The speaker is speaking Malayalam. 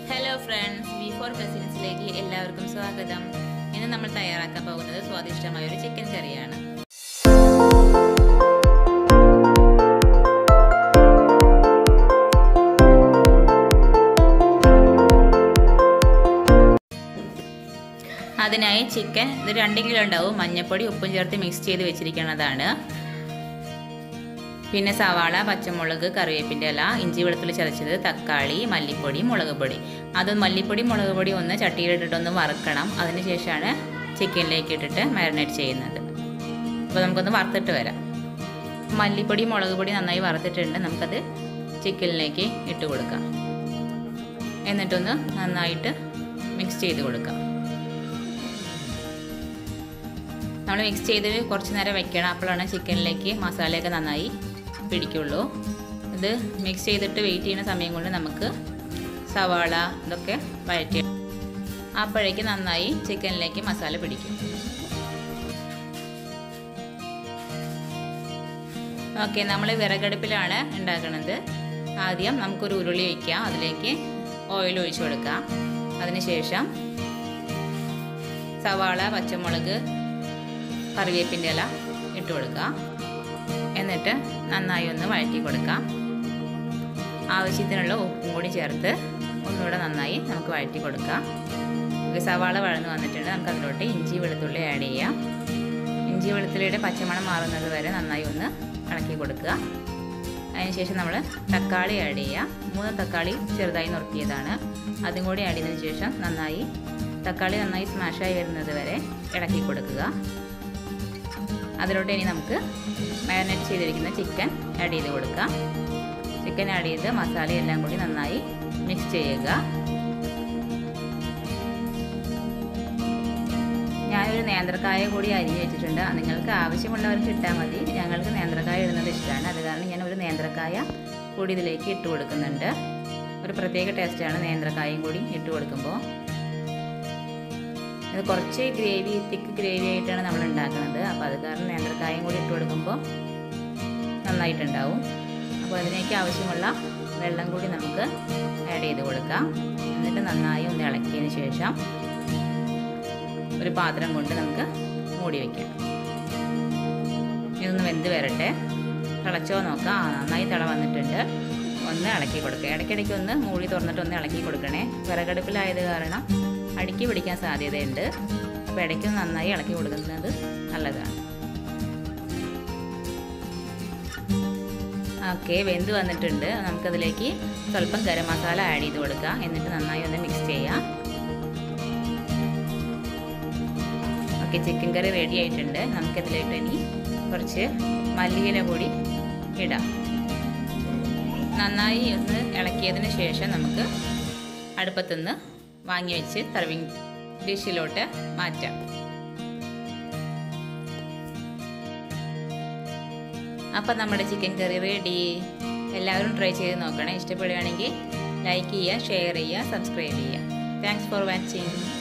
ഹലോ ഫ്രണ്ട്സ് വി ഫോർ കസിൻസിലേക്ക് എല്ലാവർക്കും സ്വാഗതം ഇന്ന് നമ്മൾ തയ്യാറാക്കാൻ പോകുന്നത് സ്വാദിഷ്ടമായ ഒരു ചിക്കൻ കറിയാണ് അതിനായി ചിക്കൻ ഇത് രണ്ട് കിലോ ഉണ്ടാവും മഞ്ഞൾപ്പൊടി ഉപ്പും ചേർത്ത് മിക്സ് ചെയ്ത് വെച്ചിരിക്കുന്നതാണ് പിന്നെ സവാള പച്ചമുളക് കറിവേപ്പിൻ്റെ ഇല ഇഞ്ചി വെളുത്തുള്ളി ചതച്ചത് തക്കാളി മല്ലിപ്പൊടി മുളക് പൊടി അത് മല്ലിപ്പൊടി മുളക് പൊടി ഒന്ന് ചട്ടിയിലിട്ടിട്ടൊന്ന് വറുക്കണം അതിനുശേഷമാണ് ചിക്കനിലേക്ക് ഇട്ടിട്ട് മാരിനേറ്റ് ചെയ്യുന്നത് അപ്പോൾ നമുക്കൊന്ന് വറുത്തിട്ട് വരാം മല്ലിപ്പൊടി മുളക് പൊടി നന്നായി വറുത്തിട്ടുണ്ട് നമുക്കത് ചിക്കനിലേക്ക് ഇട്ട് കൊടുക്കാം എന്നിട്ടൊന്ന് നന്നായിട്ട് മിക്സ് ചെയ്ത് കൊടുക്കാം നമ്മൾ മിക്സ് ചെയ്ത് കുറച്ച് നേരം വെക്കണം അപ്പോഴാണ് ചിക്കനിലേക്ക് മസാലയൊക്കെ നന്നായി പിടിക്കുള്ളൂ ഇത് മിക്സ് ചെയ്തിട്ട് വെയിറ്റ് ചെയ്യുന്ന സമയം കൊണ്ട് നമുക്ക് സവാള ഇതൊക്കെ വഴറ്റി അപ്പോഴേക്ക് നന്നായി ചിക്കനിലേക്ക് മസാല പിടിക്കും ഓക്കെ നമ്മൾ വിറകടുപ്പിലാണ് ഉണ്ടാക്കുന്നത് ആദ്യം നമുക്കൊരു ഉരുളി വയ്ക്കാം അതിലേക്ക് ഓയിൽ ഒഴിച്ചു കൊടുക്കാം അതിനുശേഷം സവാള പച്ചമുളക് കറിവേപ്പിൻ്റെ ഇല ഇട്ട് കൊടുക്കുക എന്നിട്ട് നന്നായി ഒന്ന് വഴറ്റി കൊടുക്കാം ആവശ്യത്തിനുള്ള ഉപ്പും കൂടി ചേർത്ത് ഒന്നുകൂടെ നന്നായി നമുക്ക് വഴറ്റി കൊടുക്കാം സവാള വഴന്ന് വന്നിട്ടുണ്ട് നമുക്ക് അതിലോട്ട് ഇഞ്ചി വെളുത്തുള്ളി ആഡ് ചെയ്യാം ഇഞ്ചി വെളുത്തുള്ളിയുടെ പച്ചമണം മാറുന്നത് വരെ നന്നായി ഒന്ന് ഇളക്കി കൊടുക്കുക അതിനുശേഷം നമ്മൾ തക്കാളി ആഡ് ചെയ്യുക മൂന്ന് തക്കാളി ചെറുതായി നുറുക്കിയതാണ് അതും കൂടി ആഡ് ചെയ്തതിന് ശേഷം നന്നായി തക്കാളി നന്നായി സ്മാഷായി വരുന്നത് വരെ ഇളക്കി കൊടുക്കുക അതിലോട്ട് ഇനി നമുക്ക് മാരിനേറ്റ് ചെയ്തിരിക്കുന്ന ചിക്കൻ ആഡ് ചെയ്ത് കൊടുക്കാം ചിക്കൻ ആഡ് ചെയ്ത് മസാലയെല്ലാം കൂടി നന്നായി മിക്സ് ചെയ്യുക ഞാനൊരു നേന്ത്രക്കായ കൂടി അരിഞ്ഞ് വെച്ചിട്ടുണ്ട് നിങ്ങൾക്ക് ആവശ്യമുള്ളവർക്ക് ഇട്ടാൽ മതി ഞങ്ങൾക്ക് നേന്ത്രക്കായ ഇടുന്നത് ഇഷ്ടമാണ് അത് കാരണം ഞാൻ ഒരു നേന്ത്രക്കായ കൂടി ഇതിലേക്ക് ഇട്ട് കൊടുക്കുന്നുണ്ട് ഒരു പ്രത്യേക ടേസ്റ്റാണ് നേന്ത്രക്കായും കൂടി ഇട്ട് കൊടുക്കുമ്പോൾ ഇത് കുറച്ച് ഗ്രേവി തിക്ക് ഗ്രേവി ആയിട്ടാണ് നമ്മൾ ഉണ്ടാക്കുന്നത് അപ്പോൾ അത് കാരണം നേന്ത്രക്കായും കൂടി ഇട്ട് കൊടുക്കുമ്പോൾ നന്നായിട്ടുണ്ടാവും അപ്പോൾ അതിലേക്ക് ആവശ്യമുള്ള വെള്ളം കൂടി നമുക്ക് ആഡ് ചെയ്ത് കൊടുക്കാം എന്നിട്ട് നന്നായി ഒന്ന് ഇളക്കിയതിന് ശേഷം ഒരു പാത്രം കൊണ്ട് നമുക്ക് മൂടി വയ്ക്കാം ഇതൊന്ന് വെന്ത് വരട്ടെ തിളച്ചോ നോക്കാം ആ നന്നായി തിള വന്നിട്ടുണ്ട് ഒന്ന് ഇളക്കി കൊടുക്കുക ഇടയ്ക്കിടയ്ക്ക് ഒന്ന് മൂടി തുറന്നിട്ട് ഒന്ന് ഇളക്കി കൊടുക്കണേ വിറകടുപ്പിലായത് കാരണം അടുക്കി പിടിക്കാൻ സാധ്യതയുണ്ട് അപ്പോൾ ഇടയ്ക്ക് നന്നായി ഇളക്കി കൊടുക്കുന്നത് നല്ലതാണ് ഓക്കെ വെന്ത് വന്നിട്ടുണ്ട് നമുക്കതിലേക്ക് സ്വല്പം ഗരം മസാല ആഡ് ചെയ്ത് കൊടുക്കുക എന്നിട്ട് നന്നായി ഒന്ന് മിക്സ് ചെയ്യാം ഓക്കെ ചിക്കൻ കറി റെഡി ആയിട്ടുണ്ട് നമുക്കതിലേക്ക് ഇനി കുറച്ച് മല്ലിയില കൂടി ഇടാം നന്നായി ഒന്ന് ഇളക്കിയതിന് ശേഷം നമുക്ക് അടുപ്പത്തുനിന്ന് വാങ്ങി വെച്ച് സർവിങ് ഡിഷിലോട്ട് മാറ്റാം അപ്പം നമ്മുടെ ചിക്കൻ കറി റെഡി എല്ലാവരും ട്രൈ ചെയ്ത് നോക്കണം ഇഷ്ടപ്പെടുകയാണെങ്കിൽ ലൈക്ക് ചെയ്യുക ഷെയർ ചെയ്യുക സബ്സ്ക്രൈബ് ചെയ്യുക താങ്ക്സ് ഫോർ വാച്ചിങ്